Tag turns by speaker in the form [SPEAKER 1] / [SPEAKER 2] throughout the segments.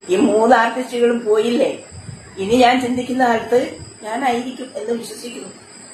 [SPEAKER 1] ഈ മൂന്ന് ആർട്ടിസ്റ്റുകളും പോയില്ലേ ഇനി ഞാൻ ചിന്തിക്കുന്ന കാലത്ത് ഞാനായിരിക്കും എന്ന് വിശ്വസിക്കുന്നു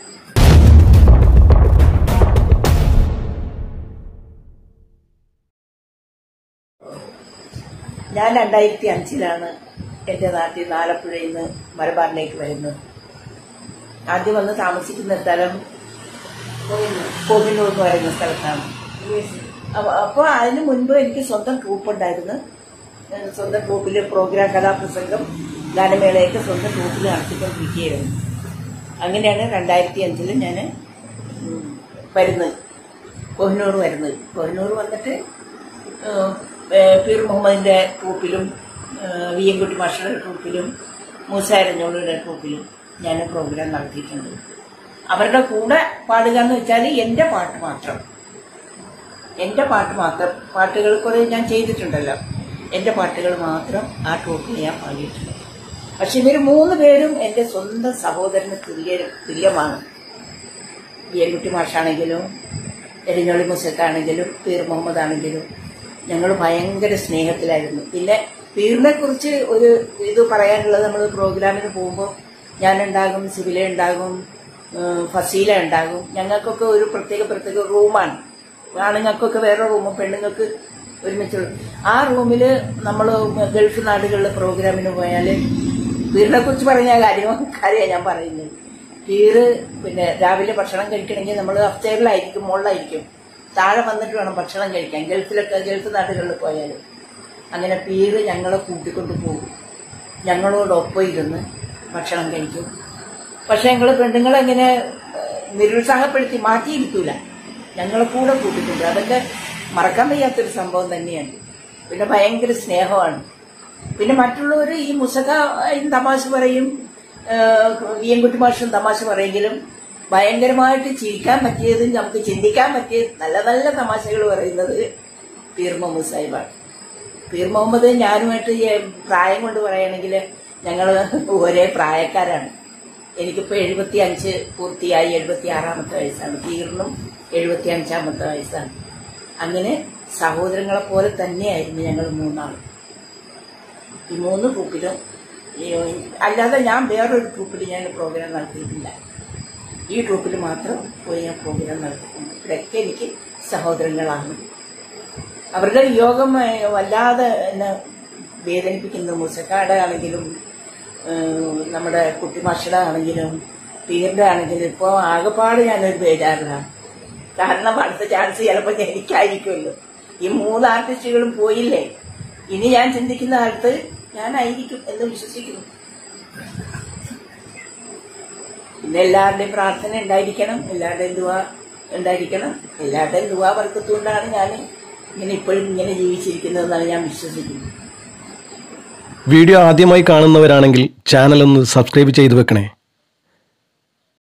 [SPEAKER 1] ഞാൻ രണ്ടായിരത്തി അഞ്ചിലാണ് എന്റെ നാട്ടിൽ നിന്ന് ആലപ്പുഴയിൽ നിന്ന് മലബാറിലേക്ക് വരുന്നത് ആദ്യം വന്ന് താമസിക്കുന്ന സ്ഥലം കോഹിനൂർ എന്ന് പറയുന്ന സ്ഥലത്താണ് അപ്പൊ- അപ്പൊ അതിന് മുൻപ് എനിക്ക് സ്വന്തം ട്രൂപ്പ് ഉണ്ടായിരുന്നു ഏഹ് സ്വന്തം ട്രൂപ്പിൽ പ്രോഗ്രാം കലാപ്രസംഗം ഗാനമേളയൊക്കെ സ്വന്തം ട്രൂപ്പിൽ നടത്തിക്കൊണ്ടിരിക്കുകയായിരുന്നു അങ്ങനെയാണ് രണ്ടായിരത്തി അഞ്ചില് ഞാൻ വരുന്നത് കോഹിനൂർ വരുന്നത് കോഹിനൂർ വന്നിട്ട് ഏഹ്, ഏഹ്, പീർ മുഹമ്മദിന്റെ ട്രൂപ്പിലും ഏഹ്, വി എം കുട്ടി മാസ്റ്ററുടെ ട്രൂപ്പിലും മൂസാരഞ്ഞോളിയുടെ ട്രൂപ്പിലും ഞാൻ പ്രോഗ്രാം നടത്തിയിട്ടുണ്ട് അവരുടെ കൂടെ പാടുക എന്ന് വെച്ചാൽ എന്റെ പാട്ട് മാത്രം എന്റെ പാട്ട് മാത്രം പാട്ടുകൾ കുറെ ഞാൻ ചെയ്തിട്ടുണ്ടല്ലോ എന്റെ പാട്ടുകൾ മാത്രം ആ ട്രൂപ്പിൽ ഞാൻ പാടിയിട്ടുണ്ട് പക്ഷെ ഇവർ മൂന്ന് പേരും എന്റെ സ്വന്തം സഹോദരന് തുല്യ തുല്യമാണ് ബിയൻകുട്ടി മാഷാണെങ്കിലും എരിഞ്ഞോളി മുസക്കാണെങ്കിലും പീർ മുഹമ്മദ് ആണെങ്കിലും ഞങ്ങൾ ഭയങ്കര സ്നേഹത്തിലായിരുന്നു പിന്നെ പീറിനെ കുറിച്ച് ഒരു ഇത് പറയാനുള്ളത് നമ്മൾ പ്രോഗ്രാമിന് പോകുമ്പോൾ ഞാനുണ്ടാകും സിവില ഉണ്ടാകും ഏഹ് ഫസീല ഉണ്ടാകും ഞങ്ങൾക്കൊക്കെ ഒരു പ്രത്യേക പ്രത്യേക റൂമാണ് ആണുങ്ങൾക്കൊക്കെ വേറെ റൂമും പെണ്ണുങ്ങൾക്ക് ഒരുമിച്ചുള്ള ആ റൂമിൽ നമ്മൾ ഗൾഫ് നാടുകളിലെ പ്രോഗ്രാമിന് പോയാൽ പീറിനെ കുറിച്ച് പറഞ്ഞ കാര്യം കാര്യമാണ് ഞാൻ പറയുന്നത് പീറ് പിന്നെ രാവിലെ ഭക്ഷണം കഴിക്കണമെങ്കിൽ നമ്മൾ അപ്സ്റ്റേറിലായിരിക്കും മുകളിലായിരിക്കും താഴെ വന്നിട്ട് വേണം ഭക്ഷണം കഴിക്കാൻ ഗൾഫിലൊക്കെ ഗൾഫ് നാടുകളിൽ പോയാൽ അങ്ങനെ പീറ് ഞങ്ങളെ കൂട്ടിക്കൊണ്ട് പോകും ഞങ്ങളോടൊപ്പം ഇരുന്ന് ഭക്ഷണം കഴിക്കും പക്ഷെ ഞങ്ങൾ പെണ്ണുങ്ങളെങ്ങനെ ഏഹ്, നിരുത്സാഹപ്പെടുത്തി മാറ്റിയിരിക്കൂല ഞങ്ങളെ കൂടെ കൂട്ടിക്കൊണ്ട് അതൊക്കെ മറക്കാൻ വയ്യാത്തൊരു സംഭവം തന്നെയാണ് പിന്നെ ഭയങ്കര സ്നേഹമാണ് പിന്നെ മറ്റുള്ളവർ ഈ മുസക തമാശ പറയും വി എം കുട്ടി മാഷും തമാശ പറയെങ്കിലും ഭയങ്കരമായിട്ട് ചിരിക്കാൻ പറ്റിയതും നമുക്ക് ചിന്തിക്കാൻ പറ്റിയ നല്ല നല്ല തമാശകൾ പറയുന്നത് പീർ മുഹമ്മദ് സാഹിബാണ് പീർ മുഹമ്മദ് ഞാനുമായിട്ട് ഈ പ്രായം കൊണ്ട് പറയുകയാണെങ്കിൽ ഞങ്ങൾ ഒരേ പ്രായക്കാരാണ് എനിക്കിപ്പോൾ എഴുപത്തി അഞ്ച് പൂർത്തിയായി എഴുപത്തി ആറാമത്തെ വയസ്സാണ് പീറിനും എഴുപത്തി അഞ്ചാമത്തെ വയസ്സാണ് അങ്ങനെ സഹോദരങ്ങളെ പോലെ തന്നെയായിരുന്നു ഞങ്ങൾ മൂന്നാളും ഈ മൂന്ന് ട്രൂപ്പിലും ഈ അല്ലാതെ ഞാൻ വേറൊരു ട്രൂപ്പിൽ ഞാൻ പ്രോഗ്രാം നടത്തിയിട്ടില്ല ഈ ട്രൂപ്പിൽ മാത്രം പോയി ഞാൻ പ്രോഗ്രാം നടത്തിയിട്ടുണ്ട് ഇവരൊക്കെ എനിക്ക് സഹോദരങ്ങളാണ് അവരുടെ യോഗം ഏഹ്, വല്ലാതെ എന്നെ വേദനിപ്പിക്കുന്നു മുസക്കാട് ആണെങ്കിലും ഏഹ്, നമ്മുടെ കുട്ടിമാഷയുടെ ആണെങ്കിലും പീറിന്റെ ആണെങ്കിലും ഇപ്പോൾ ആകെപ്പാട് ഞാനൊരു ബേജാറിലാണ് കാരണം അടുത്ത ചാൻസ് ചിലപ്പോൾ എനിക്കായിരിക്കുമല്ലോ ഈ മൂന്ന് ആർട്ടിസ്റ്റുകളും പോയില്ലേ ഇനി ഞാൻ ചിന്തിക്കുന്ന കാലത്ത് ഞാനായിരിക്കും എന്ന് വിശ്വസിക്കുന്നു പിന്നെ എല്ലാവരുടെയും പ്രാർത്ഥന ഉണ്ടായിരിക്കണം എല്ലാവരുടെയും ദുവ ഉണ്ടായിരിക്കണം എല്ലാവരുടെയും ദുവ വർക്കത്തുകൊണ്ടാണ് ഞാൻ ഇങ്ങനെ ഇപ്പോഴും ഇങ്ങനെ ജീവിച്ചിരിക്കുന്നതെന്നാണ് ഞാൻ വിശ്വസിക്കുന്നത്
[SPEAKER 2] വീഡിയോ ആദ്യമായി കാണുന്നവരാണെങ്കിൽ ചാനൽ ഒന്ന് സബ്സ്ക്രൈബ് ചെയ്തു വെക്കണേ